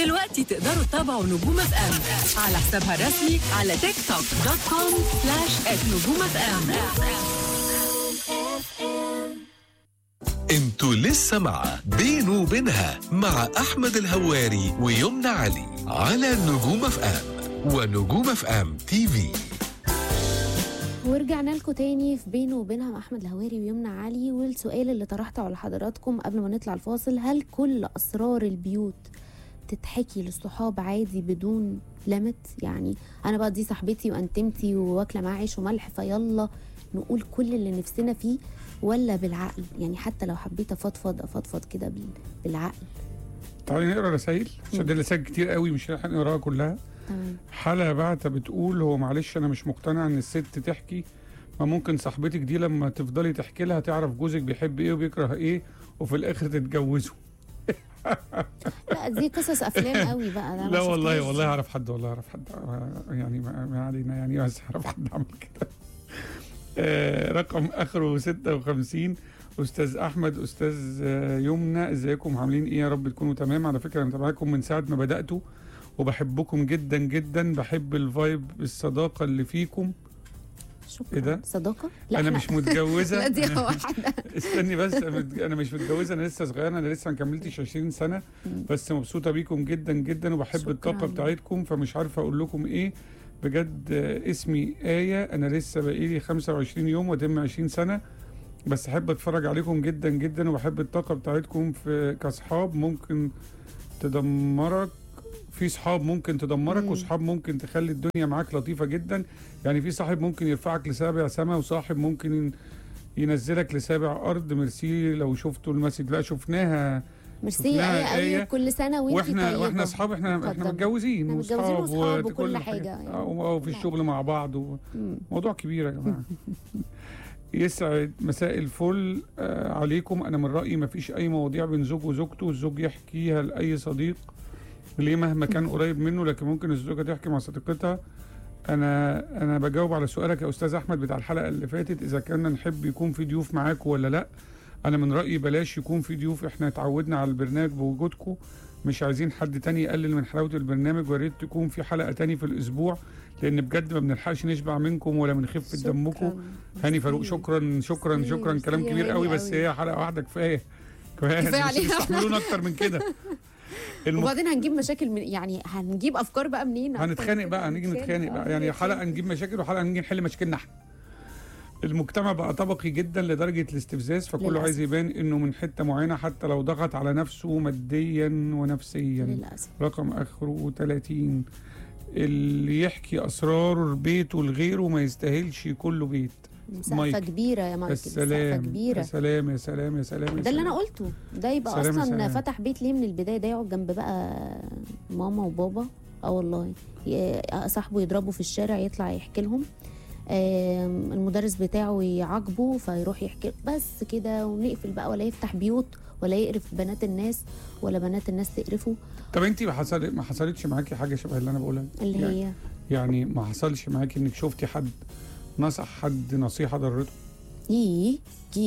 دلوقتي تقدروا تتابعوا نجوم اف ام على حسابها الرسمي على تيك توك دوت كوم سلاش نجوم اف ام انتوا لسه مع بينه وبينها مع احمد الهواري ويمنى علي على نجوم اف ام ونجوم اف ام تي في ورجعنا لكم تاني في بينه وبينها مع احمد الهواري ويمنى علي والسؤال اللي طرحته على حضراتكم قبل ما نطلع الفاصل هل كل اسرار البيوت تتحكي للصحاب عادي بدون لمت يعني انا بقى دي صاحبتي وانتمتي واكله معاها عيش وملح فيلا نقول كل اللي نفسنا فيه ولا بالعقل يعني حتى لو حبيت افضفض افضفض كده بال- بالعقل تعالي نقرا رسائل عشان دي رسائل كتير قوي مش هنلحق نقراها كلها تمام حلا بعتة بتقول هو معلش انا مش مقتنع ان الست تحكي ما ممكن صاحبتك دي لما تفضلي تحكي لها تعرف جوزك بيحب ايه وبيكره ايه وفي الاخر تتجوزوا لا دي قصص افلام قوي بقى أنا ما لا والله شفتهاش. والله اعرف حد والله اعرف حد يعني ما ما علينا يعني بس اعرف حد عمل كده آه، رقم اخره 56 استاذ احمد استاذ آه، يمنى ازيكم عاملين ايه يا رب تكونوا تمام على فكره انا متابعاكم من ساعه ما بداتوا وبحبكم جدا جدا بحب الفايب الصداقه اللي فيكم شكرا إيه ده؟ صداقه انا إحنا- مش متجوزه لا دي واحده استني بس أنا متج- انا مش متجوزه انا لسه صغيره انا لسه ما كملتش 20 سنه بس مبسوطه بيكم جدا جدا وبحب شكراً. الطاقه بتاعتكم فمش عارفه اقول لكم ايه بجد آه، اسمي آية أنا لسه بقالي 25 يوم وأتم 20 سنة بس أحب أتفرج عليكم جدا جدا وبحب الطاقة بتاعتكم في كأصحاب ممكن تدمرك في صحاب ممكن تدمرك مم. وصحاب ممكن تخلي الدنيا معاك لطيفة جدا يعني في صاحب ممكن يرفعك لسابع سما وصاحب ممكن ين- ينزلك لسابع أرض ميرسي لو شفتوا المسج لا شفناها ميرسي شفناها قوي آية. قوي كل سنه وانت واحنا طيبه واحنا اصحاب احنا احنا اتفضل. متجوزين احنا متجوزين وأصحاب وكل وكل حاجة. حاجة يعني. اه وفي لا. الشغل مع بعض و... مم. موضوع كبير يا جماعه يسعد مساء الفل آه عليكم انا من رايي ما فيش اي مواضيع بين زوج وزوجته الزوج يحكيها لاي صديق ليه مهما كان قريب منه لكن ممكن الزوجه تحكي مع صديقتها انا انا بجاوب على سؤالك يا استاذ احمد بتاع الحلقه اللي فاتت اذا كنا نحب يكون في ضيوف معاكم ولا لا انا من رايي بلاش يكون في ضيوف احنا اتعودنا على البرنامج بوجودكم مش عايزين حد تاني يقلل من حلاوه البرنامج ويا ريت تكون في حلقه تاني في الاسبوع لان بجد ما بنلحقش نشبع منكم ولا من خفه شكراً. دمكم هاني فاروق ميرسي. شكرا شكرا ميرسي، شكرا كلام ميرسي كبير يا قوي هاني بس قوي. هي حلقه واحده كفايه كفايه كفاية مش علينا. هتستحملونا اكتر من كده الم... وبعدين هنجيب مشاكل من يعني هنجيب افكار بقى منين أكتر هنتخانق من بقى كده؟ هنيجي نتخانق بقى آه، يعني نتخانق. حلقه نجيب مشاكل وحلقه نيجي نحل مشاكلنا احنا المجتمع بقى طبقي جدا لدرجه الاستفزاز فكله للأسف. عايز يبان انه من حته معينه حتى لو ضغط على نفسه ماديا ونفسيا للاسف رقم اخره 30 اللي يحكي اسرار بيته لغيره ما يستاهلش كله بيت مسافه مايك. كبيره يا يا مايكل مسافه سلام يا كبيره سلام يا سلام يا سلام يا ده اللي انا سلام. قلته ده يبقى سلام يا اصلا سلام. فتح بيت ليه من البدايه ده يقعد جنب بقى ماما وبابا اه والله ي- صاحبه يضربه في الشارع يطلع يحكي لهم آم، المدرس بتاعه يعاقبه فيروح يحكي بس كده ونقفل بقى ولا يفتح بيوت ولا يقرف بنات الناس ولا بنات الناس تقرفه طب انت ما حصل ما حصلتش معاكي حاجه شبه اللي انا بقولها اللي يعني هي يعني ما حصلش معاكي انك شفتي حد نصح حد نصيحه ضرته ايه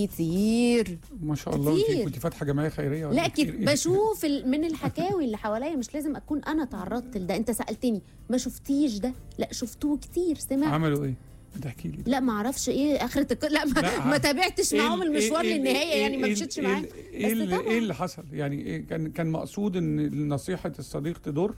كتير ما شاء الله انت كتير. كنت فاتحه جمعيه خيريه ولا لا كتير كت... إيه؟ بشوف ال- من الحكاوي اللي حواليا مش لازم اكون انا تعرضت لده انت سالتني ما شفتيش ده لا شفتوه كتير سمعت عملوا ايه؟ بتحكي لي لا ما اعرفش ايه اخره الك... لا ما, لا، ما تابعتش إيه معاهم ال- المشوار إيه- إيه- للنهايه إيه- يعني ما إيه- مشيتش إيه- معاه ايه بس اللي, طبعاً. ايه اللي حصل؟ يعني إيه كان كان مقصود ان نصيحه الصديق تضر؟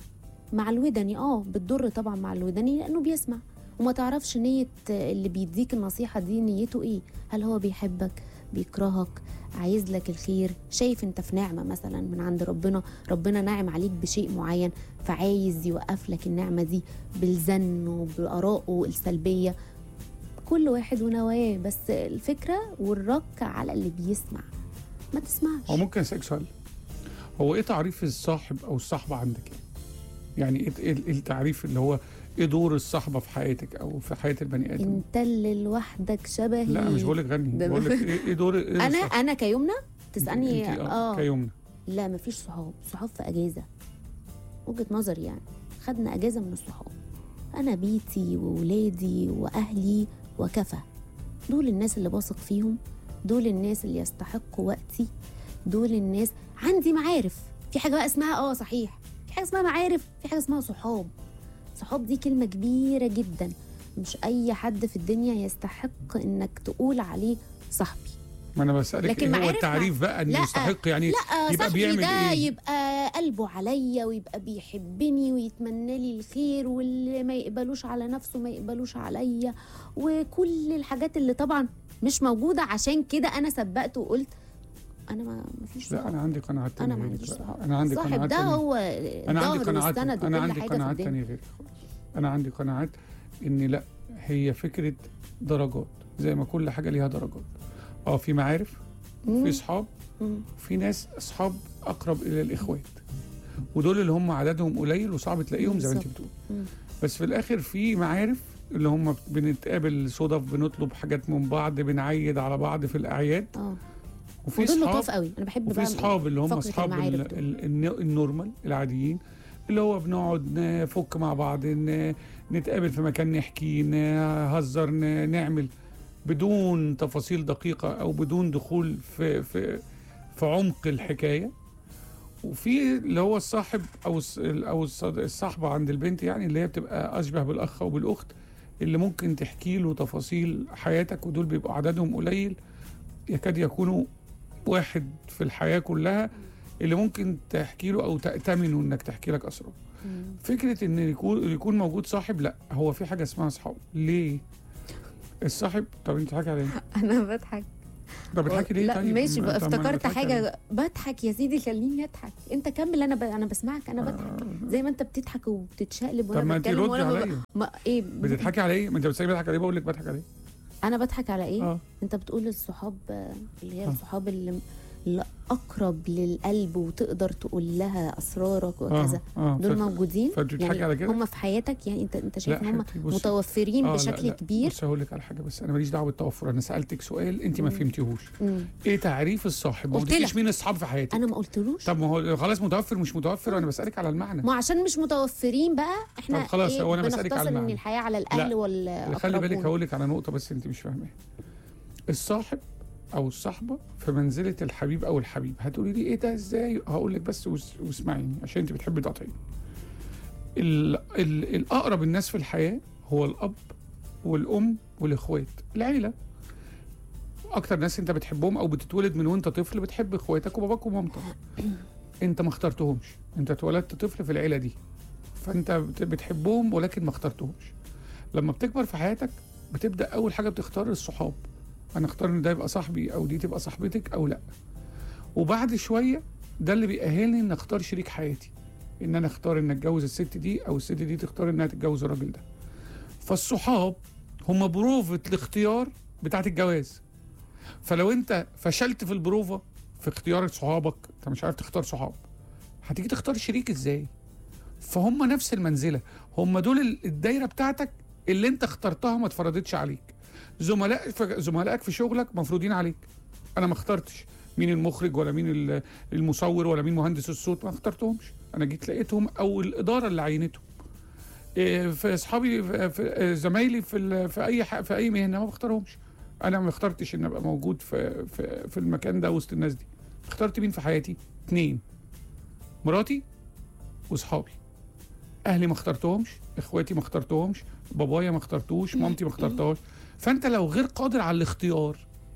مع الودني اه بتضر طبعا مع الودني لانه بيسمع وما تعرفش نيه اللي بيديك النصيحه دي نيته ايه هل هو بيحبك بيكرهك عايز لك الخير شايف انت في نعمه مثلا من عند ربنا ربنا ناعم عليك بشيء معين فعايز يوقف لك النعمه دي بالزن وبارائه السلبيه كل واحد ونواه بس الفكره والرك على اللي بيسمع ما تسمعش هو ممكن اسالك سؤال هو ايه تعريف الصاحب او الصحبه عندك؟ يعني ايه ايه إيه التعريف اللي هو ايه دور الصحبه في حياتك او في حياه البني ادم؟ انت اللي لوحدك شبهي لا مش بقول لك غني ده بقول لك ايه إيه دور إيه انا الصحبة؟ انا كيمنى تسالني انت اه كيومنا لا مفيش صحاب صحاب في اجازه وجهه نظري يعني خدنا اجازه من الصحاب انا بيتي وولادي واهلي وكفى دول الناس اللي بثق فيهم دول الناس اللي يستحقوا وقتي دول الناس عندي معارف في حاجه بقى اسمها اه صحيح في حاجه اسمها معارف في حاجه اسمها صحاب صحاب دي كلمه كبيره جدا مش اي حد في الدنيا يستحق انك تقول عليه صاحبي ما انا بسالك لكن ايه هو معارف التعريف بقى ان لا، يستحق يعني لا يبقى صاحبي بيعمل ده ايه يبقى قلبه عليا ويبقى بيحبني ويتمنى لي الخير واللي ما يقبلوش على نفسه ما يقبلوش عليا وكل الحاجات اللي طبعا مش موجوده عشان كده انا سبقت وقلت انا ما مفيش لا صحاب انا عندي قناعات تانية انا ما غيرك عنديش بقى. صحاب انا عندي صاحب قناعات ده تانية. هو انا عندي الظهر قناعات والسند انا وكل عندي حاجه في قناعات الدنيا تانية غيرك انا عندي قناعات ان لا هي فكره درجات زي ما كل حاجه ليها درجات اه في معارف مم. في صحاب مم. في ناس اصحاب اقرب الى الاخوات ودول اللي هم عددهم قليل وصعب تلاقيهم زي ما انت بالظبط. بتقول مم. بس في الاخر في معارف اللي هم بنتقابل صدف بنطلب حاجات من بعض بنعيد على بعض في الاعياد اه وفي ودول صحاب لطاف قوي انا بحب وفي بقى صحاب اللي هم فقرة اصحاب المعارف ال- دول. ال- الن- النورمال العاديين اللي هو بنقعد نفك مع بعض ن- نتقابل في مكان نحكي نهزر ن- نعمل بدون تفاصيل دقيقة أو بدون دخول في في في عمق الحكاية وفي اللي هو الصاحب أو الص- أو الصد- الصاحبة عند البنت يعني اللي هي بتبقى أشبه بالأخ أو بالأخت اللي ممكن تحكي له تفاصيل حياتك ودول بيبقوا عددهم قليل يكاد يكونوا واحد في الحياة كلها اللي ممكن تحكي له او تأتمنه انك تحكي لك اسرار مم. فكرة ان يكون يكون موجود صاحب لا هو في حاجة اسمها اصحاب ليه الصاحب طب انت بتضحكي على ايه؟ انا بضحك طب بتضحكي ليه لا طيب؟ ماشي ما- بقى طب ما أنا افتكرت بضحك عليه. حاجه بضحك يا سيدي خليني اضحك انت كمل انا ب... انا بسمعك انا بضحك زي ما انت بتضحك وبتتشقلب طب وانا ما انت بتكلم ردي وانا ب... عليا ما ايه بتضحكي على ايه؟ ما انت بتسالني بضحك عليه بقول لك بضحك عليه انا بضحك على ايه اه انت بتقول الصحاب آه، اللي هي آه. الصحاب اللي اللي اقرب للقلب وتقدر تقول لها اسرارك وكذا اه دول ف- موجودين فانت بتضحكي على كده؟ هم في حياتك يعني انت انت شايف لا ان هم حبيبتي، بصي. متوفرين آه، لا، بشكل لا. كبير بص هقول لك على حاجه بس انا ماليش دعوه بالتوفر انا سالتك سؤال انت ما مم. فهمتيهوش مم. ايه تعريف الصاحب؟ ما قلت قلتليش لك. مين الصحاب في حياتك انا ما قلتلوش طب ما هو خلاص متوفر مش متوفر وانا بسالك على المعنى ما عشان مش متوفرين بقى احنا طب خلاص، إيه هو أنا بسألك على بنختصر ان المعنى. الحياه على الاهل لا، وال خلي بالك هقول لك على نقطه بس انت مش فاهماها الصاحب او الصحبه في منزله الحبيب او الحبيب هتقولي لي ايه ده ازاي هقول لك بس وس- واسمعيني عشان انت بتحبي تقاطعيني ال- ال- الاقرب الناس في الحياه هو الاب والام والاخوات العيله اكتر ناس انت بتحبهم او بتتولد من وانت طفل بتحب اخواتك وباباك ومامتك انت ما اخترتهمش انت اتولدت طفل في العيله دي فانت بت- بتحبهم ولكن ما اخترتهمش لما بتكبر في حياتك بتبدا اول حاجه بتختار الصحاب انا اختار ان ده يبقى صاحبي او دي تبقى صاحبتك او لا وبعد شويه ده اللي بيأهلني ان اختار شريك حياتي ان انا اختار ان اتجوز الست دي او الست دي تختار انها تتجوز الراجل ده فالصحاب هم بروفة الاختيار بتاعت الجواز فلو انت فشلت في البروفة في اختيار صحابك انت مش عارف تختار صحاب هتيجي تختار شريك ازاي فهم نفس المنزلة هم دول ال- الدايرة بتاعتك اللي انت اخترتها ما اتفرضتش عليك زملاء ف- زملائك في شغلك مفروضين عليك انا ما اخترتش مين المخرج ولا مين ال- المصور ولا مين مهندس الصوت ما اخترتهمش انا جيت لقيتهم او الاداره اللي عينتهم إيه، في اصحابي في- في آه، زمايلي في ال- في اي ح- في اي مهنه ما بختارهمش انا ما اخترتش ان ابقى موجود في في في المكان ده وسط الناس دي اخترت مين في حياتي اتنين مراتي واصحابي اهلي ما اخترتهمش اخواتي ما اخترتهمش بابايا ما اخترتوش مامتي ما اخترتهاش فانت لو غير قادر على الاختيار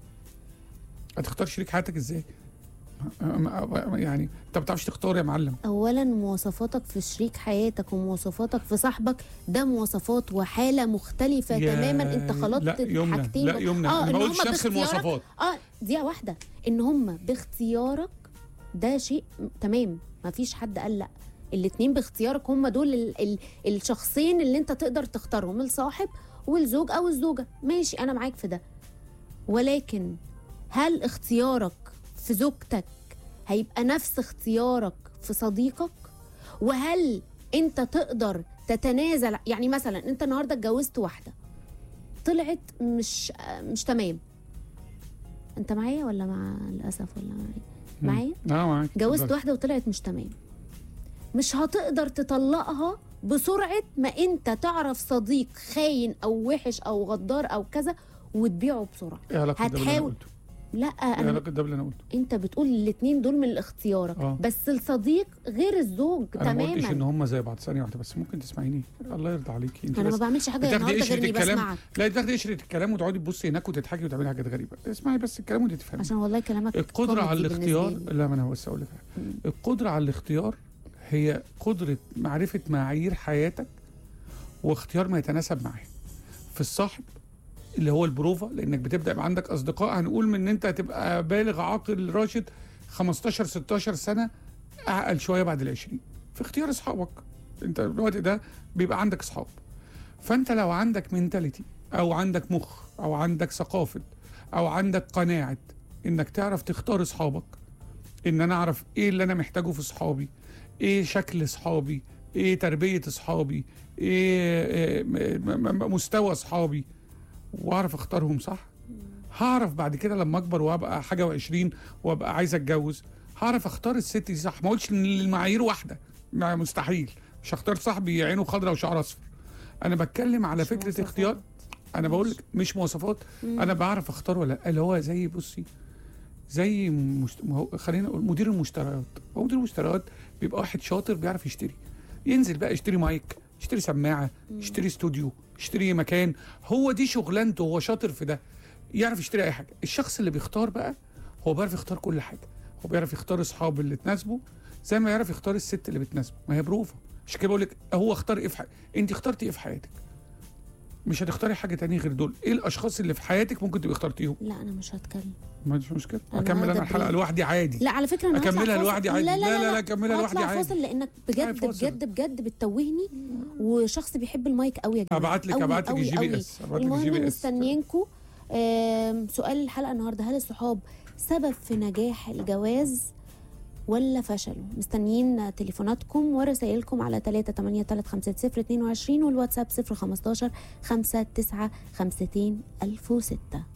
هتختار شريك حياتك ازاي ما- ما- يعني انت ما بتعرفش تختار يا معلم اولا مواصفاتك في شريك حياتك ومواصفاتك في صاحبك ده مواصفات وحاله مختلفه يا- تماما انت خلطت لا يمنى حاجتين لا يمنى اه انا ان ما هم قلتش نفس باختيارك المواصفات اه دقيقه واحده ان هم باختيارك ده شيء م- تمام ما فيش حد قال لا الاتنين باختيارك هم دول ال ال الشخصين اللي انت تقدر تختارهم الصاحب والزوج او الزوجه ماشي انا معاك في ده ولكن هل اختيارك في زوجتك هيبقى نفس اختيارك في صديقك وهل انت تقدر تتنازل يعني مثلا انت النهارده اتجوزت واحده طلعت مش مش تمام انت معايا ولا مع الاسف ولا معايا معايا اه معاك جوزت اتفضل. واحده وطلعت مش تمام مش هتقدر تطلقها بسرعه ما انت تعرف صديق خاين او وحش او غدار او كذا وتبيعه بسرعه ايه علاقه ده باللي أنا هتحاول قلته؟ لا ايه انا علاقه ده باللي انا قلته انت بتقول الاثنين دول من اختيارك آه. بس الصديق غير الزوج انا ما قلتش ان تماما هم زي بعض لا واحده بس ممكن تسمعيني الله يرضى عليكي انت انا ما بس بعملش حاجه بتاخدي النهارده غير قشرة اني الكلام بسمعك لا تاخدي قشرة الكلام وتقعدي تبصي هناك وتضحكي وتعملي حاجات غريبه اسمعي بس الكلام ودي تفهمي عشان والله كلامك القدرة على كوميدي الاختيار بالنسبة لي. لا ما انا بس اقول لك حاجة. القدرة على الاختيار هي قدرة معرفة معايير حياتك واختيار ما يتناسب معاها في الصاحب اللي هو البروفا لانك بتبدا يبقى عندك اصدقاء هنقول من ان انت هتبقى بالغ عاقل راشد 15 16 سنه اعقل شويه بعد ال 20 في اختيار اصحابك انت الوقت ده بيبقى عندك اصحاب فانت لو عندك منتاليتي او عندك مخ او عندك ثقافه او عندك قناعه انك تعرف تختار اصحابك ان انا اعرف ايه اللي انا محتاجه في اصحابي ايه شكل اصحابي ايه تربيه اصحابي ايه إيه م- م- مستوى اصحابي واعرف اختارهم صح هعرف بعد كده لما اكبر وابقى حاجه وعشرين وابقى عايز اتجوز هعرف اختار الست دي صح ما اقولش ان المعايير واحده ما مستحيل مش هختار صاحبي عينه خضراء وشعره اصفر انا بتكلم على مش فكره مواصفات. اختيار انا بقول لك مش مواصفات مم. انا بعرف اختار ولا لأ. اللي هو زي بصي زي مشت... ما هو- خلينا نقول مدير المشتريات هو مدير المشتريات بيبقى واحد شاطر بيعرف يشتري ينزل بقى يشتري مايك يشتري سماعه يشتري استوديو يشتري مكان هو دي شغلانته هو شاطر في ده يعرف يشتري اي حاجه الشخص اللي بيختار بقى هو بيعرف يختار كل حاجه هو بيعرف يختار اصحاب اللي تناسبه زي ما يعرف يختار الست اللي بتناسبه ما هي بروفه عشان كده بقول لك هو اختار ايه في حياتك انت اخترتي ايه في حياتك مش هتختاري حاجه تانية غير دول ايه الاشخاص اللي في حياتك ممكن تبقي اخترتيهم لا انا مش هتكلم ما عنديش مشكله أنا اكمل هاخد انا الحلقه بريك. لوحدي عادي لا على فكره انا هطلع أكملها فاصل. لوحدي عادي. لا لا، لا لا، لا, لا، أكملها لوحدي هطلع عادي. فاصل لانك هاي بجد فاصل. بجد بجد بتوهني وشخص بيحب المايك قوي يا جماعه هبعت لك قوي هبعت لك قوي الجي بي قوي. اس هبعت لك الجي المهم بي اس مستنيينكم آم، سؤال الحلقه النهارده هل الصحاب سبب في نجاح الجواز ولا فشلوا مستنيين تليفوناتكم ورسائلكم على 3 8 3 5 0 22 والواتساب 0 15 5 9 52 1006